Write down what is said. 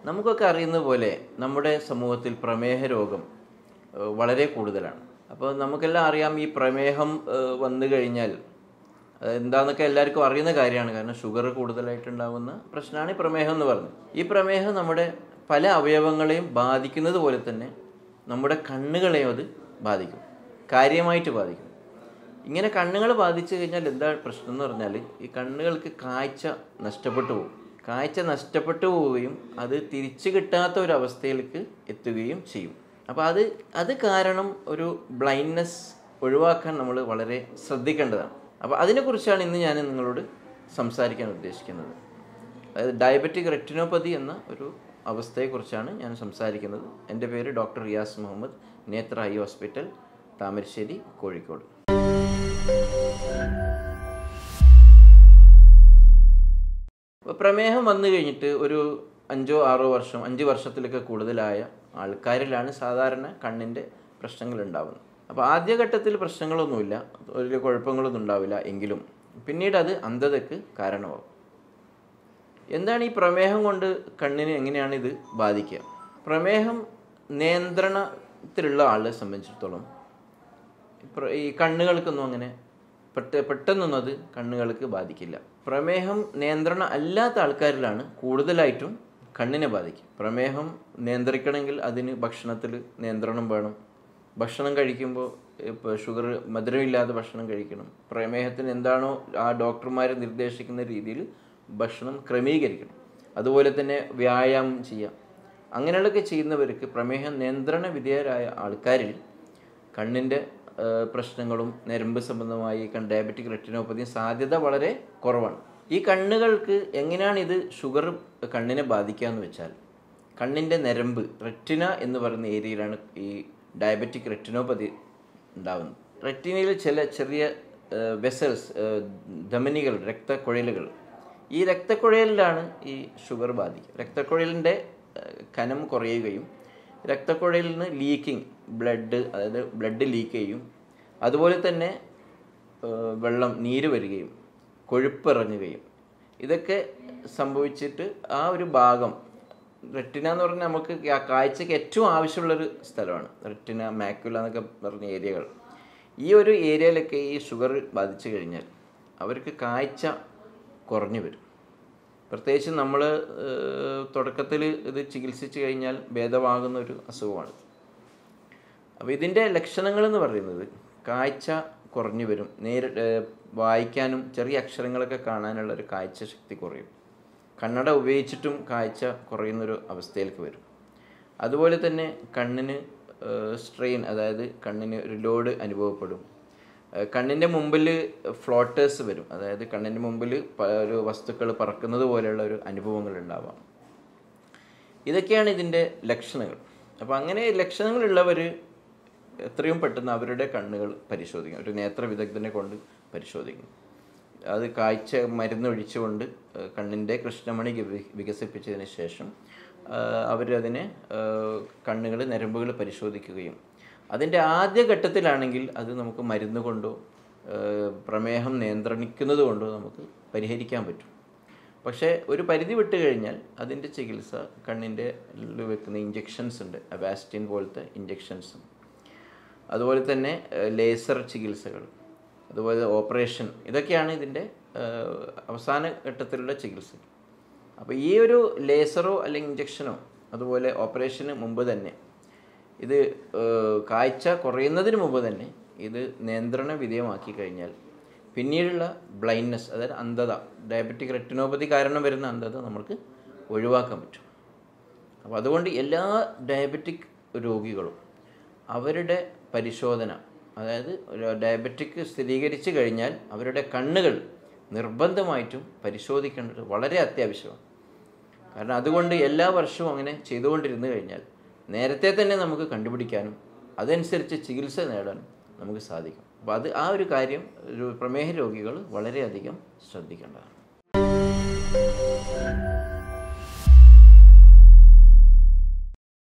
നമുക്കൊക്കെ അറിയുന്ന പോലെ നമ്മുടെ സമൂഹത്തിൽ പ്രമേഹ രോഗം ഏഹ്, വളരെ കൂടുതലാണ് അപ്പോൾ നമുക്കെല്ലാം അറിയാം ഈ പ്രമേഹം ഏഹ്, വന്നു കഴിഞ്ഞാൽ അത് എന്താണെന്നൊക്കെ എല്ലാവർക്കും അറിയുന്ന കാര്യമാണ് കാരണം ഷുഗർ കൂടുതലായിട്ടുണ്ടാകുന്ന പ്രശ്നമാണ് ഈ പ്രമേഹം എന്ന് പറയുന്നത് ഈ പ്രമേഹം നമ്മുടെ പല അവയവങ്ങളെയും ബാധിക്കുന്നത് പോലെ തന്നെ നമ്മുടെ കണ്ണുകളെയും അത് ബാധിക്കും കാര്യമായിട്ട് ബാധിക്കും ഇങ്ങനെ കണ്ണുകൾ ബാധിച്ചു കഴിഞ്ഞാൽ എന്താ പ്രശ്നം എന്ന് പറഞ്ഞാൽ ഈ കണ്ണുകൾക്ക് കാഴ്ച നഷ്ടപ്പെട്ടു പോകും കാഴ്ച നഷ്ടപ്പെട്ടു പോവുകയും അത് തിരിച്ചു കിട്ടാത്ത ഒരു അവസ്ഥയിലേക്ക് എത്തുകയും ചെയ്യും അപ്പോൾ അത് അത് കാരണം ഒരു ബ്ലൈൻഡ്നെസ് ഒഴിവാക്കാൻ നമ്മൾ വളരെ ശ്രദ്ധിക്കേണ്ടതാണ് അപ്പോൾ അതിനെക്കുറിച്ചാണ് ഇന്ന് ഞാൻ നിങ്ങളോട് സംസാരിക്കാൻ ഉദ്ദേശിക്കുന്നത് അതായത് ഡയബറ്റിക് റെറ്റിനോപ്പതി എന്ന ഒരു അവസ്ഥയെക്കുറിച്ചാണ് ഞാൻ സംസാരിക്കുന്നത് എൻ്റെ പേര് ഡോക്ടർ റിയാസ് മുഹമ്മദ് നേത്ര ഐ ഹോസ്പിറ്റൽ താമരശ്ശേരി കോഴിക്കോട് അപ്പോൾ പ്രമേഹം വന്നു കഴിഞ്ഞിട്ട് ഒരു അഞ്ചോ ആറോ വർഷം അഞ്ച് വർഷത്തിലൊക്കെ കൂടുതലായ ആൾക്കാരിലാണ് സാധാരണ കണ്ണിൻ്റെ പ്രശ്നങ്ങൾ ഉണ്ടാവുന്നത് അപ്പോൾ ആദ്യഘട്ടത്തിൽ പ്രശ്നങ്ങളൊന്നുമില്ല വലിയ കുഴപ്പങ്ങളൊന്നും ഉണ്ടാവില്ല എങ്കിലും പിന്നീട് അത് അന്ധതയ്ക്ക് കാരണമാകും എന്താണ് ഈ പ്രമേഹം കൊണ്ട് കണ്ണിന് എങ്ങനെയാണ് ഇത് ബാധിക്കുക പ്രമേഹം നിയന്ത്രണത്തിലുള്ള ആളെ സംബന്ധിച്ചിടത്തോളം പ്ര- ഈ കണ്ണുകൾക്കൊന്നും അങ്ങനെ പെട്ട പെട്ടെന്നൊന്നും അത് കണ്ണുകൾക്ക് ബാധിക്കില്ല പ്രമേഹം നിയന്ത്രണം അല്ലാത്ത ആൾക്കാരിലാണ് കൂടുതലായിട്ടും കണ്ണിനെ ബാധിക്കും പ്രമേഹം നിയന്ത്രിക്കണമെങ്കിൽ അതിന് ഭക്ഷണത്തിൽ നിയന്ത്രണം വേണം ഭക്ഷണം കഴിക്കുമ്പോൾ ഇപ്പോൾ ഷുഗർ മധുരമില്ലാതെ ഭക്ഷണം കഴിക്കണം പ്രമേഹത്തിന് എന്താണോ ആ ഡോക്ടർമാർ നിർദ്ദേശിക്കുന്ന രീതിയിൽ ഭക്ഷണം ക്രമീകരിക്കണം അതുപോലെ തന്നെ വ്യായാമം ചെയ്യാം അങ്ങനെയുള്ളതൊക്കെ ചെയ്യുന്നവർക്ക് പ്രമേഹം നിയന്ത്രണ വിധേയരായ ആൾക്കാരിൽ കണ്ണിൻ്റെ ഏഹ്, പ്രശ്നങ്ങളും ഞരമ്പ് സംബന്ധമായി ഡയബറ്റിക് റെറ്റിനോപ്പതിയും സാധ്യത വളരെ കുറവാണ് ഈ കണ്ണുകൾക്ക് എങ്ങനെയാണ് ഇത് ഷുഗർ കണ്ണിനെ ബാധിക്കുക എന്ന് വെച്ചാൽ കണ്ണിൻ്റെ ഞരമ്പ് റെറ്റിന എന്ന് പറയുന്ന ഏരിയയിലാണ് ഈ ഡയബറ്റിക് റെറ്റിനോപ്പതി ഉണ്ടാകുന്നത് റെറ്റിനയിൽ ചില ചെറിയ വെസൽസ് ധമനികൾ രക്തക്കുഴലുകൾ ഈ രക്തക്കുഴലിലാണ് ഈ ഷുഗർ ബാധിക്കുക രക്തക്കുഴലിൻ്റെ ഏഹ്, കനം കുറയുകയും രക്തക്കുഴലിൽ നിന്ന് ലീക്കിംഗ് ബ്ലഡ് അതായത് ബ്ലഡ് ലീക്ക് ചെയ്യും അതുപോലെ തന്നെ ഏഹ്, വെള്ളം നീര് വരികയും കൊഴുപ്പിറങ്ങുകയും ഇതൊക്കെ സംഭവിച്ചിട്ട് ആ ഒരു ഭാഗം റെറ്റിന എന്ന് പറഞ്ഞാൽ നമുക്ക് ആ കാഴ്ചയ്ക്ക് ഏറ്റവും ആവശ്യമുള്ളൊരു സ്ഥലമാണ് റെറ്റിന മാക്കുല എന്നൊക്കെ പറഞ്ഞ ഏരിയകൾ ഈ ഒരു ഏരിയയിലൊക്കെ ഈ ഷുഗർ ബാധിച്ചു കഴിഞ്ഞാൽ അവർക്ക് കാഴ്ച കുറഞ്ഞു വരും പ്രത്യേകിച്ച് നമ്മൾ തുടക്കത്തിൽ ഇത് ചികിത്സിച്ച് കഴിഞ്ഞാൽ ഭേദമാകുന്ന ഒരു അസുഖമാണ് അപ്പോൾ ഇതിൻ്റെ ലക്ഷണങ്ങൾ എന്ന് പറയുന്നത് കാഴ്ച കുറഞ്ഞു വരും നേരി ഏഹ് വായിക്കാനും ചെറിയ അക്ഷരങ്ങളൊക്കെ കാണാനുള്ള ഒരു കാഴ്ച ശക്തി കുറയും കണ്ണട ഉപയോഗിച്ചിട്ടും കാഴ്ച കുറയുന്നൊരു അവസ്ഥയിലേക്ക് വരും അതുപോലെ തന്നെ കണ്ണിന് സ്ട്രെയിൻ അതായത് കണ്ണിന് ഒരു ലോഡ് അനുഭവപ്പെടും ഏഹ് കണ്ണിൻ്റെ മുമ്പിൽ ഫ്ലോട്ടേഴ്സ് വരും അതായത് കണ്ണിൻ്റെ മുമ്പിൽ പ- ഒരു വസ്തുക്കൾ പറക്കുന്നത് പോലെയുള്ള ഒരു അനുഭവങ്ങൾ ഉണ്ടാവാം ഇതൊക്കെയാണ് ഇതിൻ്റെ ലക്ഷണങ്ങൾ അപ്പോൾ അങ്ങനെ ലക്ഷണങ്ങളുള്ളവർ എത്രയും പെട്ടെന്ന് അവരുടെ കണ്ണുകൾ പരിശോധിക്കും ഒരു നേത്ര വിദഗ്ധനെ കൊണ്ട് പരിശോധിക്കും അത് കാഴ്ച മരുന്നൊഴിച്ചുകൊണ്ട് ഏഹ് കണ്ണിൻ്റെ കൃഷ്ണമണി വിക- വികസിപ്പിച്ചതിന് ശേഷം അവരതിനെ കണ്ണുകൾ ഞരമ്പുകൾ പരിശോധിക്കുകയും അതിൻ്റെ ആദ്യ ഘട്ടത്തിലാണെങ്കിൽ അത് നമുക്ക് മരുന്ന് കൊണ്ടോ ഏഹ് പ്രമേഹം നിയന്ത്രണിക്കുന്നത് കൊണ്ടോ നമുക്ക് പരിഹരിക്കാൻ പറ്റും പക്ഷേ ഒരു പരിധി വിട്ട് കഴിഞ്ഞാൽ അതിൻ്റെ ചികിത്സ കണ്ണിൻ്റെ ഉള്ളിൽ വെക്കുന്ന ഇഞ്ചെക്ഷൻസ് ഉണ്ട് അവാസ്റ്റിൻ പോലത്തെ ഇഞ്ചെക്ഷൻസും അതുപോലെ തന്നെ ഏഹ്, ലേസർ ചികിത്സകൾ അതുപോലെ ഓപ്പറേഷൻ ഇതൊക്കെയാണ് ഇതിൻ്റെ ഏഹ്, അവസാന ഘട്ടത്തിലുള്ള ചികിത്സ അപ്പോൾ ഈ ഒരു ലേസറോ അല്ലെങ്കിൽ ഇഞ്ചെക്ഷനോ അതുപോലെ ഓപ്പറേഷന് മുമ്പ് തന്നെ ഇത് ഏഹ്, കാഴ്ച കുറയുന്നതിന് മുമ്പ് തന്നെ ഇത് നിയന്ത്രണ വിധേയമാക്കി കഴിഞ്ഞാൽ പിന്നീടുള്ള ബ്ലൈൻഡ്നെസ് അതായത് അന്ധത ഡയബറ്റിക് റെറ്റിനോപ്പതി കാരണം വരുന്ന അന്ധത നമുക്ക് ഒഴിവാക്കാൻ പറ്റും അപ്പോൾ അതുകൊണ്ട് എല്ലാ ഡയബറ്റിക് രോഗികളും അവരുടെ പരിശോധന അതായത് ഒരു ഡയബറ്റിക് സ്ഥിരീകരിച്ചു കഴിഞ്ഞാൽ അവരുടെ കണ്ണുകൾ നിർബന്ധമായിട്ടും പരിശോധിക്കേണ്ടത് വളരെ അത്യാവശ്യമാണ് കാരണം അതുകൊണ്ട് എല്ലാ വർഷവും അങ്ങനെ ചെയ്തുകൊണ്ടിരുന്നു കഴിഞ്ഞാൽ നേരത്തെ തന്നെ നമുക്ക് കണ്ടുപിടിക്കാനും അതനുസരിച്ച് ചികിത്സ നേടാനും നമുക്ക് സാധിക്കും അപ്പോൾ അത് ആ ഒരു കാര്യം ഒരു പ്രമേഹ രോഗികൾ വളരെയധികം ശ്രദ്ധിക്കേണ്ടതാണ്